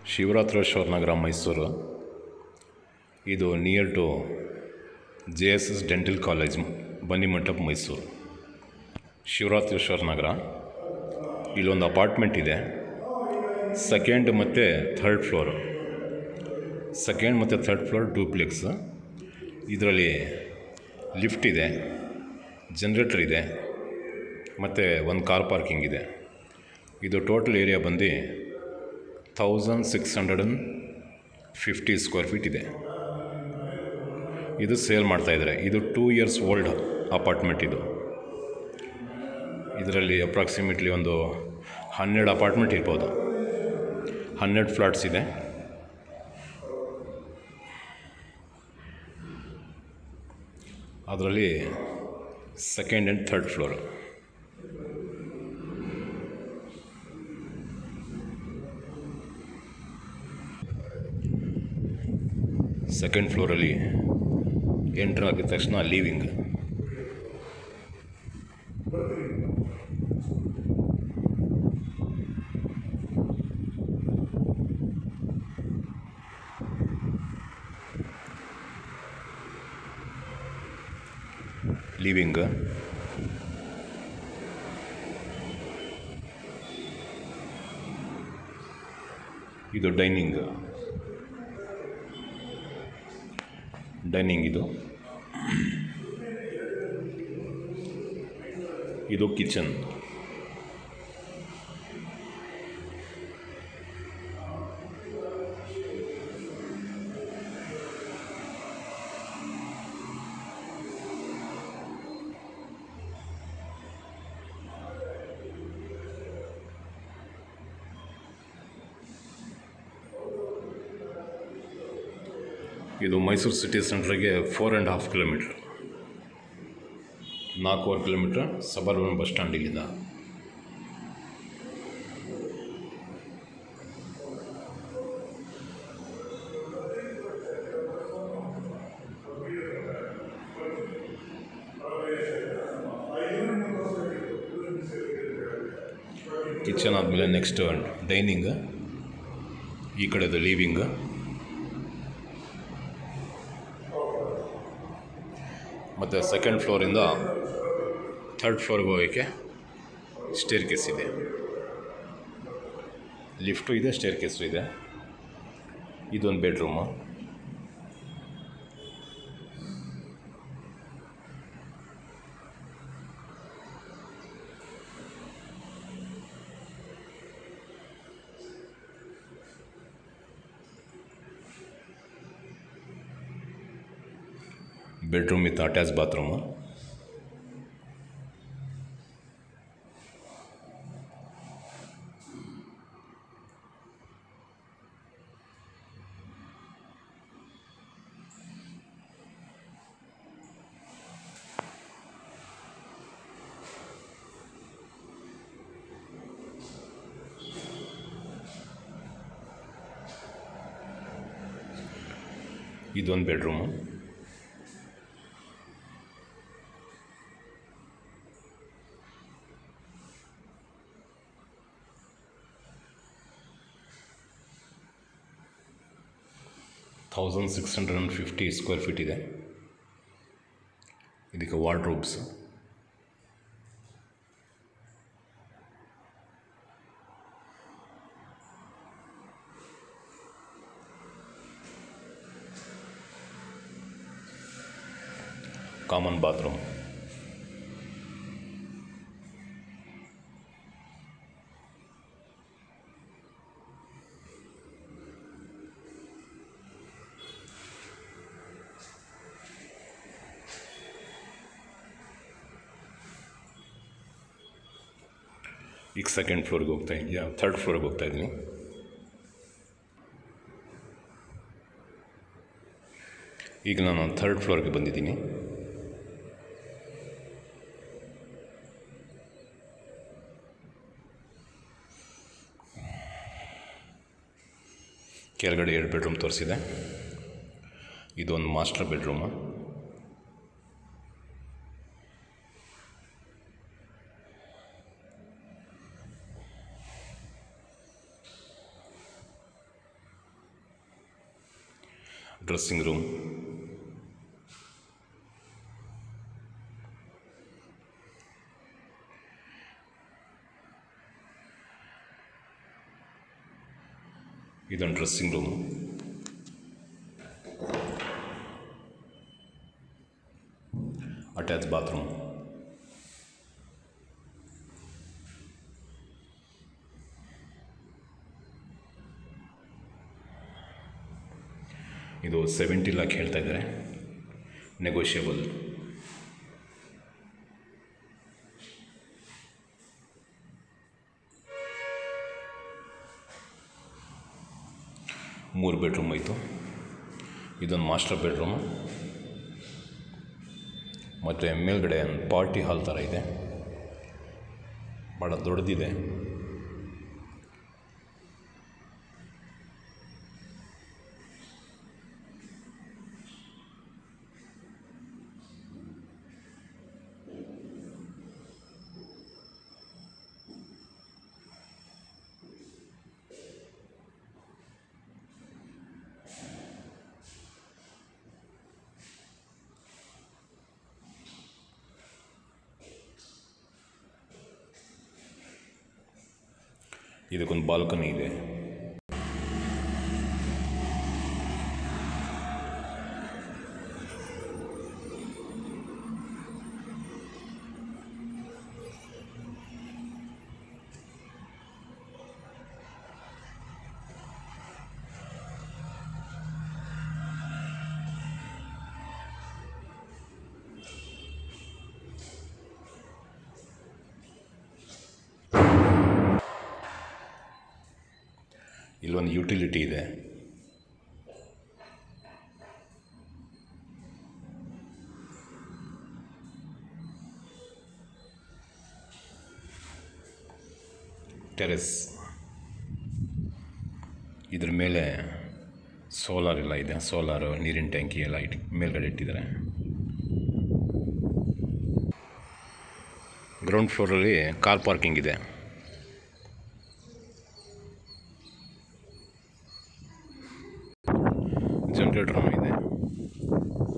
ಶಿವರಾತ್ರೇಶ್ವರ ನಗರ ಮೈಸೂರು ಇದು near to J S S dental college Bannimantapa Mysuru Shivarathreshwara Nagara ಇಲ್ಲೊಂದು apartment ಇದೆ ಸೆಕೆಂಡ್ ಮತ್ತು ಥರ್ಡ್ ಫ್ಲೋರು ಸೆಕೆಂಡ್ ಮತ್ತು ಥರ್ಡ್ ಫ್ಲೋರ್ ಡೂಪ್ಲೆಕ್ಸ್ ಇದರಲ್ಲಿ ಲಿಫ್ಟ್ ಇದೆ ಜನ್ರೇಟರ್ ಇದೆ ಮತ್ತು ಒಂದು ಕಾರ್ ಪಾರ್ಕಿಂಗ್ ಇದೆ ಇದು ಟೋಟಲ್ ಏರಿಯಾ ಬಂದು thousand six hundred and fifty square feet ಇದೆ ಇದು ಸೇಲ್ ಮಾಡ್ತಾಯಿದ್ದಾರೆ ಇದು ಟೂ ಇಯರ್ಸ್ ಓಲ್ಡ್ ಅಪಾರ್ಟ್ಮೆಂಟ್ ಇದು ಇದರಲ್ಲಿ ಅಪ್ರಾಕ್ಸಿಮೇಟ್ಲಿ ಒಂದು ಹನ್ನೆರಡು ಅಪಾರ್ಟ್ಮೆಂಟ್ ಇರ್ಬೋದು ಹನ್ನೆರಡು ಫ್ಲಾಟ್ಸ್ ಇದೆ ಅದರಲ್ಲಿ second and third floor second ಫ್ಲೋರಲ್ಲಿ ಎಂಟ್ರ್ ಆಗಿದ ತಕ್ಷಣ ಲೀವಿಂಗ್ ಲಿವಿಂಗ್ ಇದು ಡೈನಿಂಗ್ ಡೈನಿಂಗ್ ಇದು ಇದು ಕಿಚನ್ ಇದು ಮೈಸೂರು ಸಿಟಿ ಸೆಂಟ್ರಿಗೆ ಫೋರ್ ಆ್ಯಂಡ್ ಹಾಫ್ ಕಿಲೋಮೀಟ್ರ್ ನಾಲ್ಕೂವರೆ ಕಿಲೋಮೀಟ್ರ್ ಸಬರ್ಬನ್ ಬಸ್ ಸ್ಟ್ಯಾಂಡ್ ಇಲ್ಲಿಂದ ಕಿಚನ್ ಆದಮೇಲೆ ನೆಕ್ಸ್ಟ್ ಡೈನಿಂಗ್ ಈ ಕಡೆದು ಲೀವಿಂಗ್ ಮತ್ತು ಸೆಕೆಂಡ್ ಫ್ಲೋರಿಂದ ಥರ್ಡ್ ಫ್ಲೋರ್ಗೆ ಹೋಗೋಕ್ಕೆ ಸ್ಟೇರ್ ಕೇಸ್ ಇದೆ ಲಿಫ್ಟು ಇದೆ ಸ್ಟೇರ್ ಕೇಸು ಇದೆ ಇದೊಂದು bedroom bedroom with attach bathroom ಇದೊಂದು bedroom thousand six hundred and fifty square feet ಇದೆ ಇದಕ್ಕೆ ವಾರ್ಡ್ರೋಬ್ಸ್ ಕಾಮನ್ ಬಾತ್ರೂಮ್ ಈಗ ಸೆಕೆಂಡ್ ಫ್ಲೋರ್ಗೆ ಹೋಗ್ತಾ ಇದೆಯಾ ಥರ್ಡ್ ಫ್ಲೋರ್ಗೆ ಹೋಗ್ತಾ ಇದ್ದೀನಿ ಈಗ ನಾನು ಥರ್ಡ್ ಫ್ಲೋರ್ಗೆ ಬಂದಿದ್ದೀನಿ ಕೆಳಗಡೆ ಎರಡು ಬೆಡ್ರೂಮ್ ತೋರಿಸಿದೆ ಇದೊಂದು ಮಾಸ್ಟರ್ ಬೆಡ್ರೂಮು ಡ್ರೆಸ್ಸಿಂಗ್ ರೂಮ್ ಇದೊಂದು ಡ್ರೆಸ್ಸಿಂಗ್ ರೂಮು ಅಟ್ಯಾಚ್ ಬಾತ್ರೂಮ್ ಇದು ಸೆವೆಂಟಿ ಲ್ಯಾಕ್ ಹೇಳ್ತಾ ಇದ್ದಾರೆ ನೆಗೋಷಿಯಬಲ್ ಮೂರು ಬೆಡ್ರೂಮ್ ಆಯಿತು ಇದೊಂದು ಮಾಸ್ಟರ್ ಬೆಡ್ರೂಮು ಮತ್ತು ಮೇಲ್ಗಡೆ ಒಂದು ಪಾರ್ಟಿ ಹಾಲ್ ಥರ ಇದೆ ಭಾಳ ದೊಡ್ಡದಿದೆ ಇದಕ್ಕೊಂದು ಬಾಲ್ಕನಿ ಇದೆ ಇಲ್ಲೊಂದು ಯುಟಿಲಿಟಿ ಇದೆ ಟೆರೆಸ್ ಇದ್ರ ಮೇಲೆ ಸೋಲಾರ್ ಎಲ್ಲ ಇದೆ ಸೋಲಾರು ನೀರಿನ ಟ್ಯಾಂಕಿ ಎಲ್ಲ ಇಟ್ಟು ಮೇಲ್ಗಡೆ ಇಟ್ಟಿದ್ದಾರೆ ಗ್ರೌಂಡ್ ಫ್ಲೋರಲ್ಲಿ ಕಾರ್ ಪಾರ್ಕಿಂಗ್ ಇದೆ ಜನರೇಟರ್ ಇದೆ